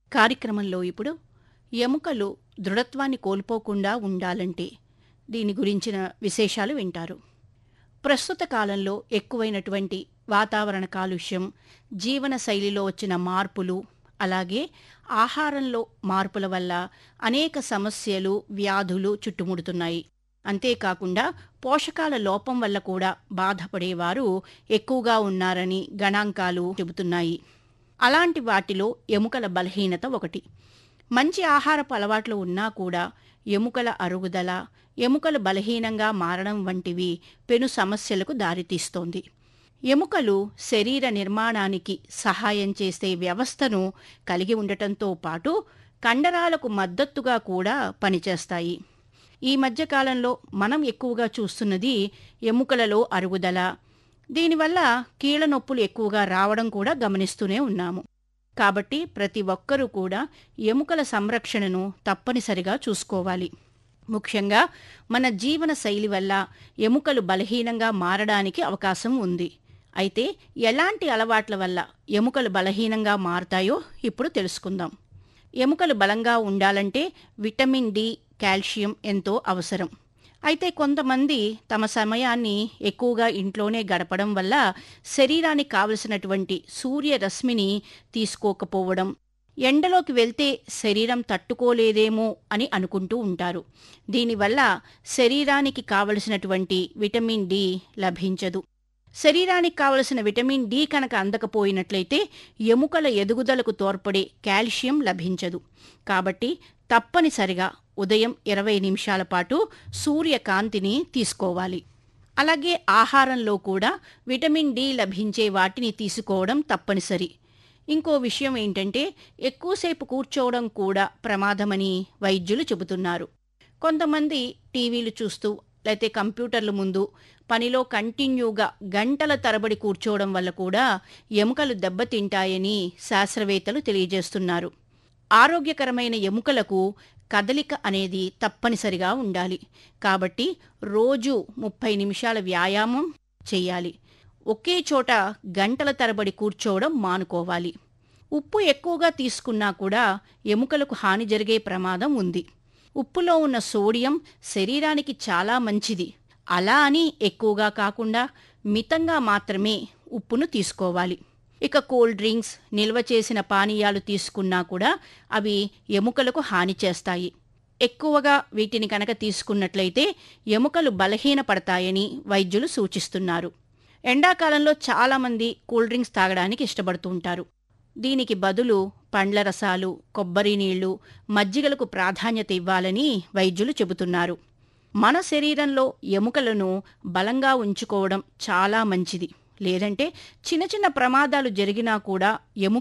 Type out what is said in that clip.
కార్యక్రమంలో ఇప్పుడు ఎముకలు దృఢత్వాన్ని కోల్పోకుండా ఉండాలంటే దీని గురించిన విశేషాలు వింటారు ప్రస్తుత కాలంలో ఎక్కువైనటువంటి వాతావరణ కాలుష్యం జీవన శైలిలో వచ్చిన మార్పులు అలాగే ఆహారంలో మార్పుల వల్ల అనేక సమస్యలు వ్యాధులు చుట్టుముడుతున్నాయి అంతేకాకుండా పోషకాల లోపం వల్ల కూడా బాధపడేవారు ఎక్కువగా ఉన్నారని గణాంకాలు చెబుతున్నాయి అలాంటి వాటిలో ఎముకల బలహీనత ఒకటి మంచి ఆహారపు అలవాట్లు ఉన్నా కూడా ఎముకల అరుగుదల ఎముకలు బలహీనంగా మారడం వంటివి పెను సమస్యలకు దారితీస్తోంది ఎముకలు శరీర నిర్మాణానికి సహాయం చేసే వ్యవస్థను కలిగి ఉండటంతో పాటు కండరాలకు మద్దతుగా కూడా పనిచేస్తాయి ఈ మధ్యకాలంలో మనం ఎక్కువగా చూస్తున్నది ఎముకలలో అరుగుదల దీనివల్ల కీళ్ల నొప్పులు ఎక్కువగా రావడం కూడా గమనిస్తూనే ఉన్నాము కాబట్టి ప్రతి ఒక్కరూ కూడా ఎముకల సంరక్షణను తప్పనిసరిగా చూసుకోవాలి ముఖ్యంగా మన జీవన శైలి వల్ల ఎముకలు బలహీనంగా మారడానికి అవకాశం ఉంది అయితే ఎలాంటి అలవాట్ల వల్ల ఎముకలు బలహీనంగా మారతాయో ఇప్పుడు తెలుసుకుందాం ఎముకలు బలంగా ఉండాలంటే విటమిన్ డి కాల్షియం ఎంతో అవసరం అయితే కొంతమంది తమ సమయాన్ని ఎక్కువగా ఇంట్లోనే గడపడం వల్ల శరీరానికి కావలసినటువంటి సూర్యరశ్మిని తీసుకోకపోవడం ఎండలోకి వెళ్తే శరీరం తట్టుకోలేదేమో అని అనుకుంటూ ఉంటారు దీనివల్ల శరీరానికి కావలసినటువంటి విటమిన్ డి లభించదు శరీరానికి కావలసిన విటమిన్ డి కనుక అందకపోయినట్లయితే ఎముకల ఎదుగుదలకు తోడ్పడే కాల్షియం లభించదు కాబట్టి తప్పనిసరిగా ఉదయం ఇరవై నిమిషాల పాటు సూర్యకాంతిని తీసుకోవాలి అలాగే ఆహారంలో కూడా విటమిన్ డి లభించే వాటిని తీసుకోవడం తప్పనిసరి ఇంకో విషయం ఏంటంటే ఎక్కువసేపు కూర్చోవడం కూడా ప్రమాదమని వైద్యులు చెబుతున్నారు కొంతమంది టీవీలు చూస్తూ లేతే కంప్యూటర్ల ముందు పనిలో కంటిన్యూగా గంటల తరబడి కూర్చోవడం వల్ల కూడా ఎముకలు దెబ్బతింటాయని శాస్త్రవేత్తలు తెలియజేస్తున్నారు ఆరోగ్యకరమైన ఎముకలకు కదలిక అనేది తప్పనిసరిగా ఉండాలి కాబట్టి రోజు ముప్పై నిమిషాల వ్యాయామం చేయాలి ఒకే చోట గంటల తరబడి కూర్చోవడం మానుకోవాలి ఉప్పు ఎక్కువగా తీసుకున్నా కూడా ఎముకలకు హాని జరిగే ప్రమాదం ఉంది ఉప్పులో ఉన్న సోడియం శరీరానికి చాలా మంచిది అలా అని ఎక్కువగా కాకుండా మితంగా మాత్రమే ఉప్పును తీసుకోవాలి ఇక కూల్ డ్రింక్స్ నిల్వ చేసిన పానీయాలు తీసుకున్నా కూడా అవి ఎముకలకు హాని చేస్తాయి ఎక్కువగా వీటిని కనుక తీసుకున్నట్లయితే ఎముకలు బలహీనపడతాయని వైద్యులు సూచిస్తున్నారు ఎండాకాలంలో చాలామంది కూల్ డ్రింక్స్ తాగడానికి ఇష్టపడుతూ ఉంటారు దీనికి బదులు పండ్ల రసాలు కొబ్బరి నీళ్లు మజ్జిగలకు ప్రాధాన్యత ఇవ్వాలని వైద్యులు చెబుతున్నారు మన శరీరంలో ఎముకలను బలంగా ఉంచుకోవడం చాలా మంచిది లేదంటే చిన్న చిన్న ప్రమాదాలు జరిగినా కూడా ఎముక